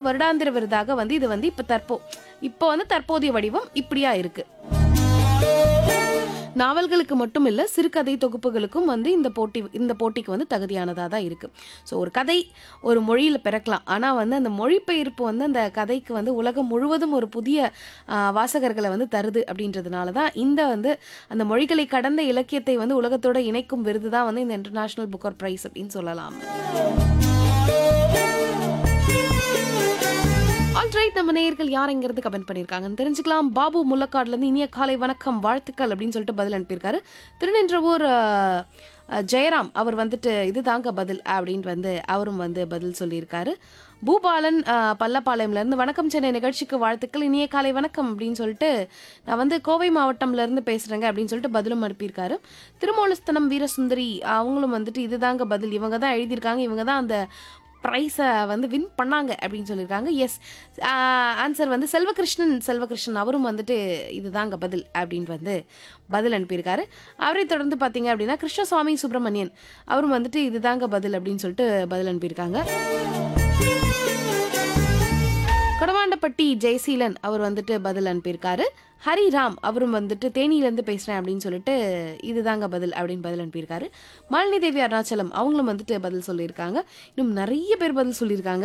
வருடாந்திர விருதாக வந்து இது வந்து இப்போ தற்போ இப்போ வந்து தற்போதைய வடிவம் இப்படியா இருக்கு நாவல்களுக்கு மட்டும் இல்லை சிறுகதை தொகுப்புகளுக்கும் வந்து இந்த போட்டி இந்த போட்டிக்கு வந்து தகுதியானதாக தான் இருக்குது ஸோ ஒரு கதை ஒரு மொழியில் பிறக்கலாம் ஆனால் வந்து அந்த மொழிபெயர்ப்பு வந்து அந்த கதைக்கு வந்து உலகம் முழுவதும் ஒரு புதிய ஆ, வாசகர்களை வந்து தருது அப்படின்றதுனால தான் இந்த வந்து அந்த மொழிகளை கடந்த இலக்கியத்தை வந்து உலகத்தோட இணைக்கும் விருது தான் வந்து இந்த இன்டர்நேஷ்னல் புக்கர் ப்ரைஸ் அப்படின்னு சொல்லலாம் ஆல்ரைட் நம்ம நேயர்கள் யாருங்கிறது கமெண்ட் பண்ணியிருக்காங்கன்னு தெரிஞ்சுக்கலாம் பாபு முல்லக்காடுலேருந்து இனிய காலை வணக்கம் வாழ்த்துக்கள் அப்படின்னு சொல்லிட்டு பதில் அனுப்பியிருக்காரு திருநின்றவூர் அஹ், அஹ், ஜெயராம் அவர் வந்துட்டு இது தாங்க பதில் அப்படின்ட்டு வந்து அவரும் வந்து பதில் சொல்லியிருக்காரு பூபாலன் அஹ், பல்லப்பாளையம்லேருந்து வணக்கம் சென்னை நிகழ்ச்சிக்கு வாழ்த்துக்கள் இனிய காலை வணக்கம் அப்படின்னு சொல்லிட்டு நான் வந்து கோவை மாவட்டம்லேருந்து பேசுகிறேங்க அப்படின்னு சொல்லிட்டு பதிலும் அனுப்பியிருக்காரு திருமூலஸ்தனம் வீரசுந்தரி அவங்களும் வந்துட்டு இதுதாங்க பதில் இவங்க தான் எழுதியிருக்காங்க இவங்க தான் அந்த ப்ரைஸை வந்து வின் பண்ணாங்க அப்படின்னு சொல்லியிருக்காங்க எஸ் ஆன்சர் வந்து செல்வகிருஷ்ணன் செல்வகிருஷ்ணன் அவரும் வந்துட்டு இதுதாங்க பதில் அப்படின்ட்டு வந்து பதில் அனுப்பியிருக்காரு அவரை தொடர்ந்து பார்த்தீங்க அப்படின்னா கிருஷ்ணசுவாமி சுப்பிரமணியன் அவரும் வந்துட்டு இதுதாங்க பதில் அப்படின்னு சொல்லிட்டு பதில் அனுப்பியிருக்காங்க கொடவாண்டப்பட்டி ஜெயசீலன் அவர் வந்துட்டு பதில் அனுப்பியிருக்காரு ஹரிராம் அவரும் வந்துட்டு தேனியிலேருந்து பேசுகிறேன் அப்படின்னு சொல்லிட்டு இதுதாங்க பதில் அப்படின்னு பதில் அனுப்பியிருக்காரு மாலினி தேவி அருணாச்சலம் அவங்களும் வந்துட்டு பதில் சொல்லியிருக்காங்க இன்னும் நிறைய பேர் பதில் சொல்லியிருக்காங்க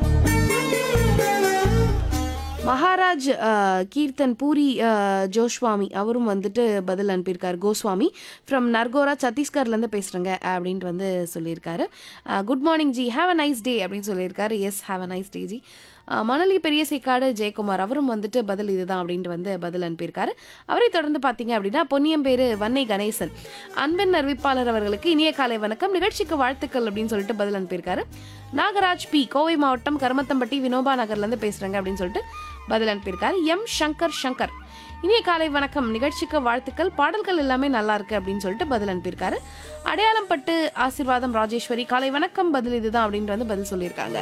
மகாராஜ் அஹ், கீர்த்தன் பூரி அஹ், ஜோஸ்வாமி அவரும் வந்துட்டு பதில் அனுப்பியிருக்காரு கோஸ்வாமி ஃப்ரம் நர்கோரா சத்தீஸ்கர்லேருந்து பேசுகிறேங்க அப்படின்ட்டு வந்து சொல்லியிருக்காரு good morning ji have a nice day அப்படின்னு சொல்லியிருக்காரு yes have a nice day ji ah, Manali பெரிய சேக்காடு ஜெயக்குமார் அவரும் வந்துட்டு பதில் இதுதான் அப்படின்ட்டு வந்து பதில் அனுப்பியிருக்காரு அவரை தொடர்ந்து பார்த்தீங்க அப்படின்னா பொன்னியம்பேரு வன்னை கணேசன் அன்பின் அறிவிப்பாளர் அவர்களுக்கு இனிய காலை வணக்கம் நிகழ்ச்சிக்கு வாழ்த்துக்கள் அப்படின்னு சொல்லிட்டு பதில் அனுப்பியிருக்காரு நாகராஜ் பி கோவை மாவட்டம் கருமத்தம்பட்டி வினோபா நகர்லேருந்து பேசுகிறேங்க அப்படின்னு சொல்லிட்டு பதில் அனுப்பியிருக்காரு எம் சங்கர் சங்கர் இனிய காலை வணக்கம் நிகழ்ச்சிக்கு வாழ்த்துக்கள் பாடல்கள் எல்லாமே நல்லா இருக்கு அப்படின்னு சொல்லிட்டு பதில் அனுப்பியிருக்காரு அடையாளம் பட்டு ஆசீர்வாதம் ராஜேஸ்வரி காலை வணக்கம் பதில் இதுதான் அப்படின்ட்டு வந்து பதில் சொல்லியிருக்காங்க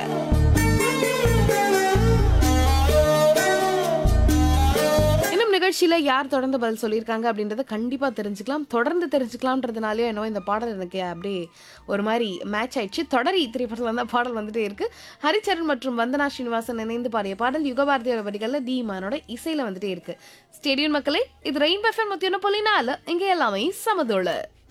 இன்னும் நிகழ்ச்சியில யார் தொடர்ந்து பதில் சொல்லியிருக்காங்க அப்படின்றத கண்டிப்பா தெரிஞ்சுக்கலாம் தொடர்ந்து தெரிஞ்சுக்கலாம்ன்றதுனாலே என்னவோ இந்த பாடல் எனக்கு அப்படியே ஒரு மாதிரி மேட்ச் ஆயிடுச்சு தொடரி திரைப்படத்தில் அந்த பாடல் வந்துட்டே இருக்கு ஹரிச்சரன் மற்றும் வந்தனா ஸ்ரீனிவாசன் இணைந்து பாடிய பாடல் யுகபாரதியோட வரிகளில் தீமானோட இசையில வந்துட்டே இருக்கு ஸ்டேடியம் மக்களே இது ரெயின் பஃபன் முத்தியோட பொலினால இங்கே எல்லாமே சமதோள